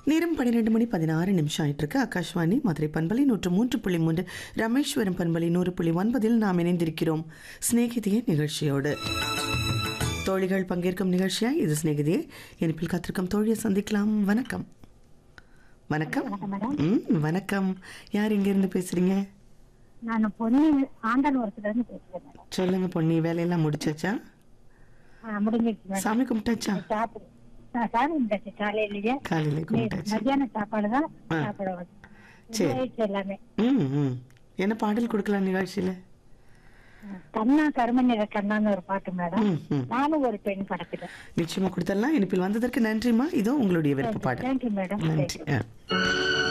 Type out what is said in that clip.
நேரம் பன்னிரெண்டு மணி பதினாறு நிமிஷம் ஆயிட்டு இருக்கு ஆகாஷ்வாணி மதுரை பண்பலை நூற்று மூன்று புள்ளி மூன்று ரமேஸ்வரம் பண்பலை நூறு புள்ளி ஒன்பதில் நாம் இணைந்திருக்கிறோம் சிநேகிதிய நிகழ்ச்சியோடு தோழிகள் பங்கேற்கும் நிகழ்ச்சியா இது சிநேகிதியே இனிப்பில் காத்திருக்கும் தோழியை சந்திக்கலாம் வணக்கம் வணக்கம் ம் வணக்கம் யார் இருந்து பேசுறீங்க நான் பொன்னி ஆண்டல்வரத்துல இருந்து பேசுறேன் மேடம் சொல்லுங்க பொண்ணி வேலையெல்லாம் முடிச்சாச்சா ஆ, முடிஞ்சிருச்சு மேடம் சாமி கும்பிட்டாச்சா சாப்பிடு நான் சாமி கும்பிட்டாச்சு காலையிலேயே காலையில கும்பிட்டாச்சு மத்தியான சாப்பாடு தான் ஆ. சாப்பிட வந்து சரி. ஆயிடுச்சு எல்லாமே ம் ம் என்ன பாடல் கொடுக்கலாம் நிகழ்ச்சியில கண்ணா கருமநிற கண்ணான்னு ஒரு பாட்டு மேடம் ம் ம் நானும் ஒரு பெண் படத்துல நிச்சயமா கொடுத்துடலாம் இனிப்பில் வந்ததற்கு நன்றிம்மா இதோ உங்களுடைய விருப்ப பாடல் தேங்க்யூ மேடம் நன்றி ஆ.